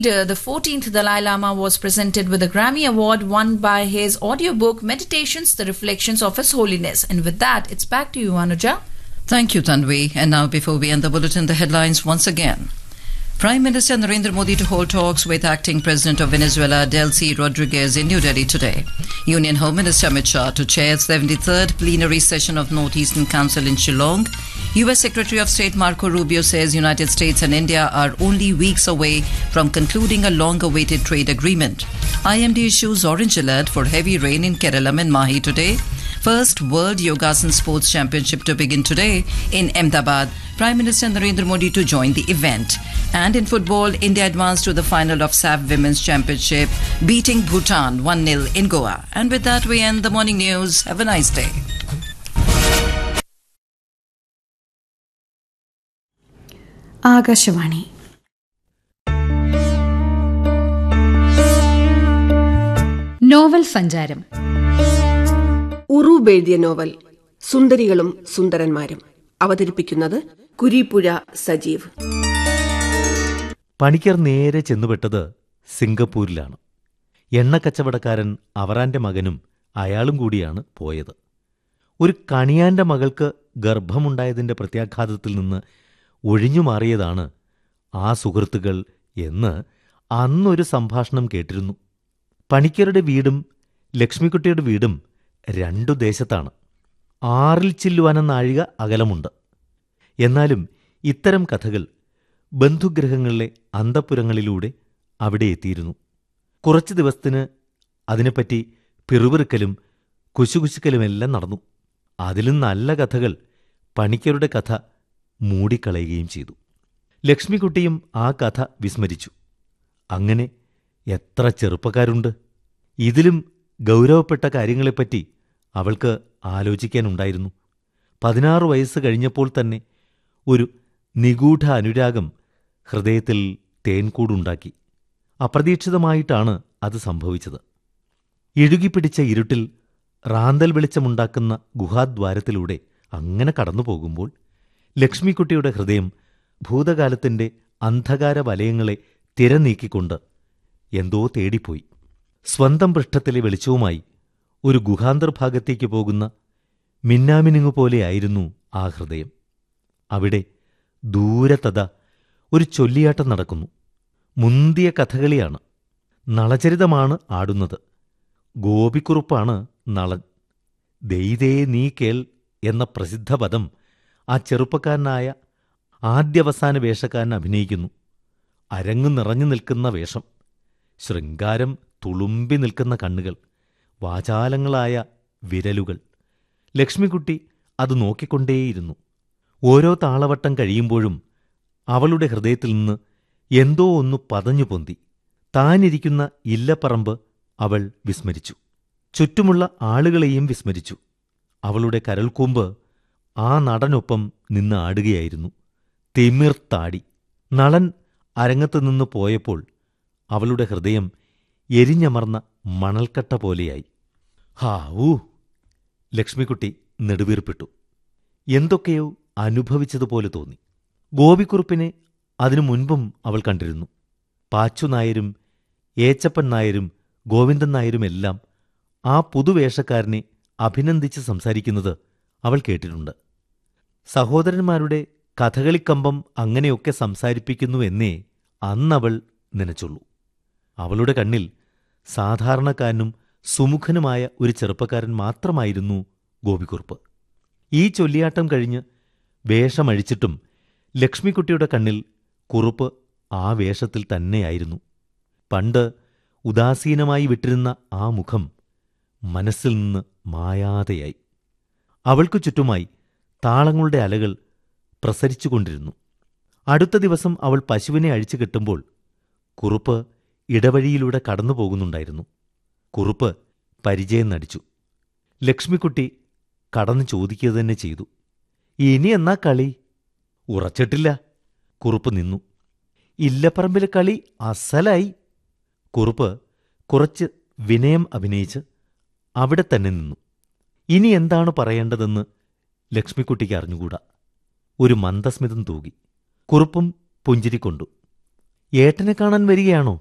Uh, The 14th Dalai Lama was presented with a Grammy Award won by his audiobook Meditations, The Reflections of His Holiness. And with that, it's back to you, Anuja. Thank you, Tanvi. And now, before we end the bulletin, the headlines once again. Prime Minister Narendra Modi to hold talks with acting President of Venezuela, Delcy Rodriguez, in New Delhi today. Union Home Minister Amit Shah to chair 73rd plenary session of Northeastern Council in Shillong. U.S. Secretary of State Marco Rubio says United States and India are only weeks away from concluding a long-awaited trade agreement. IMD issues orange alert for heavy rain in Kerala and Mahi today. First World Yogasan Sports Championship to begin today in Ahmedabad. Prime Minister Narendra Modi to join the event. And in football, India advanced to the final of SAF Women's Championship, beating Bhutan 1-0 in Goa. And with that, we end the morning news. Have a nice day. Akashvani novel സഞ്ചാരം ഉറൂബ് എഴുതിയ novel സുന്ദരികളും സുന്ദരന്മാരും അവതരിപ്പിക്കുന്നത് കുരീപ്പുഴ സജീവ് പണിക്കർ നേരെ ചെന്നുപെട്ടത് സിംഗപ്പൂരിലാണ് എണ്ണക്കച്ചവടക്കാരൻ അവറാന്റെ മകനും അയാളും കൂടിയാണ് പോയത് ഒരു കണിയാന്റെ മകൾക്ക് ഗർഭമുണ്ടായതിന്റെ പ്രത്യാഘാതത്തിൽ നിന്ന് ഒഴിഞ്ഞു മാറിയതാണ് ആ സുഹൃത്തുക്കൾ എന്ന് അന്നൊരു സംഭാഷണം കേട്ടിരുന്നു പണിക്കരുടെ വീടും ലക്ഷ്മിക്കുട്ടിയുടെ വീടും രണ്ടു ദേശത്താണ് ആറിൽ ചില്ലുവാന നാഴിക അകലമുണ്ട് എന്നാലും ഇത്തരം കഥകൾ ബന്ധുഗ്രഹങ്ങളിലെ അന്തപ്പുരങ്ങളിലൂടെ അവിടെ എത്തിയിരുന്നു കുറച്ചു ദിവസത്തിന് അതിനെപ്പറ്റി പിറുപിറുക്കലും കുശുകുശുക്കലുമെല്ലാം നടന്നു അതിലും നല്ല കഥകൾ പണിക്കരുടെ കഥ മൂടിക്കളയുകയും ചെയ്തു ലക്ഷ്മിക്കുട്ടിയും ആ കഥ വിസ്മരിച്ചു അങ്ങനെ എത്ര ചെറുപ്പക്കാരുണ്ട് ഇതിലും ഗൗരവപ്പെട്ട കാര്യങ്ങളെപ്പറ്റി അവൾക്ക് ആലോചിക്കാനുണ്ടായിരുന്നു പതിനാറ് വയസ്സ് കഴിഞ്ഞപ്പോൾ തന്നെ ഒരു നിഗൂഢ അനുരാഗം ഹൃദയത്തിൽ തേൻകൂടുണ്ടാക്കി അപ്രതീക്ഷിതമായിട്ടാണ് അത് സംഭവിച്ചത് ഇഴുകിപ്പിടിച്ച ഇരുട്ടിൽ റാന്തൽ വെളിച്ചമുണ്ടാക്കുന്ന ഗുഹാദ്വാരത്തിലൂടെ അങ്ങനെ കടന്നു പോകുമ്പോൾ ലക്ഷ്മിക്കുട്ടിയുടെ ഹൃദയം ഭൂതകാലത്തിന്റെ അന്ധകാര വലയങ്ങളെ തിരനീക്കിക്കൊണ്ട് എന്തോ തേടിപ്പോയി സ്വന്തം പൃഷ്ഠത്തിലെ വെളിച്ചവുമായി ഒരു ഗുഹാന്തർഭാഗത്തേക്ക് പോകുന്ന മിന്നാമിനുങ്ങു പോലെയായിരുന്നു ആ ഹൃദയം അവിടെ ദൂരത്തത ഒരു ചൊല്ലിയാട്ടം നടക്കുന്നു മുന്തിയ കഥകളിയാണ് നളചരിതമാണ് ആടുന്നത് ഗോപിക്കുറുപ്പാണ് നളൻ ദൈതേ നീ കേൾ എന്ന പ്രസിദ്ധ പദം ആ ചെറുപ്പക്കാരനായ ആദ്യവസാന വേഷക്കാരൻ അഭിനയിക്കുന്നു അരങ്ങു നിറഞ്ഞു നിൽക്കുന്ന വേഷം ശൃംഗാരം തുളുമ്പി നിൽക്കുന്ന കണ്ണുകൾ വാചാലങ്ങളായ വിരലുകൾ ലക്ഷ്മിക്കുട്ടി അത് നോക്കിക്കൊണ്ടേയിരുന്നു ഓരോ താളവട്ടം കഴിയുമ്പോഴും അവളുടെ ഹൃദയത്തിൽ നിന്ന് എന്തോ ഒന്ന് പതഞ്ഞു പൊന്തി താനിരിക്കുന്ന ഇല്ലപ്പറമ്പ് അവൾ വിസ്മരിച്ചു ചുറ്റുമുള്ള ആളുകളെയും വിസ്മരിച്ചു അവളുടെ കരൾക്കൂമ്പ് ആ നടനൊപ്പം നിന്ന് ആടുകയായിരുന്നു തിമിർത്താടി നളൻ അരങ്ങത്തു നിന്ന് പോയപ്പോൾ അവളുടെ ഹൃദയം എരിഞ്ഞമർന്ന മണൽക്കട്ട പോലെയായി ഹാ ഊ ലക്ഷ്മിക്കുട്ടി നെടുവീർപ്പിട്ടു എന്തൊക്കെയോ അനുഭവിച്ചതുപോലെ തോന്നി ഗോപിക്കുറുപ്പിനെ അതിനു മുൻപും അവൾ കണ്ടിരുന്നു പാച്ചു നായരും ഏച്ചപ്പൻ നായരും ഗോവിന്ദൻ നായരുമെല്ലാം ആ പുതുവേഷക്കാരനെ അഭിനന്ദിച്ച് സംസാരിക്കുന്നത് അവൾ കേട്ടിട്ടുണ്ട് സഹോദരന്മാരുടെ കഥകളിക്കമ്പം അങ്ങനെയൊക്കെ സംസാരിപ്പിക്കുന്നു എന്നേ അന്നവൾ നനച്ചുള്ളൂ അവളുടെ കണ്ണിൽ സാധാരണക്കാരനും സുമുഖനുമായ ഒരു ചെറുപ്പക്കാരൻ മാത്രമായിരുന്നു ഗോപിക്കുറുപ്പ് ഈ ചൊല്ലിയാട്ടം കഴിഞ്ഞ് വേഷമഴിച്ചിട്ടും ലക്ഷ്മിക്കുട്ടിയുടെ കണ്ണിൽ കുറുപ്പ് ആ വേഷത്തിൽ തന്നെയായിരുന്നു പണ്ട് ഉദാസീനമായി വിട്ടിരുന്ന ആ മുഖം മനസ്സിൽ നിന്ന് മായാതെയായി അവൾക്കു ചുറ്റുമായി താളങ്ങളുടെ അലകൾ പ്രസരിച്ചുകൊണ്ടിരുന്നു അടുത്ത ദിവസം അവൾ പശുവിനെ അഴിച്ചു കെട്ടുമ്പോൾ കുറുപ്പ് ഇടവഴിയിലൂടെ കടന്നു പോകുന്നുണ്ടായിരുന്നു കുറുപ്പ് പരിചയം നടിച്ചു ലക്ഷ്മിക്കുട്ടി കടന്നു ചോദിക്കുക തന്നെ ചെയ്തു ഇനി എന്നാ കളി ഉറച്ചിട്ടില്ല കുറുപ്പ് നിന്നു ഇല്ലപ്പറമ്പിലെ കളി അസലായി കുറുപ്പ് കുറച്ച് വിനയം അഭിനയിച്ച് അവിടെ തന്നെ നിന്നു ഇനി എന്താണ് പറയേണ്ടതെന്ന് ലക്ഷ്മിക്കുട്ടിക്ക് അറിഞ്ഞുകൂടാ ഒരു മന്ദസ്മിതം തൂകി കുറുപ്പും പുഞ്ചിരിക്കൊണ്ടു ഏട്ടനെ കാണാൻ വരികയാണോ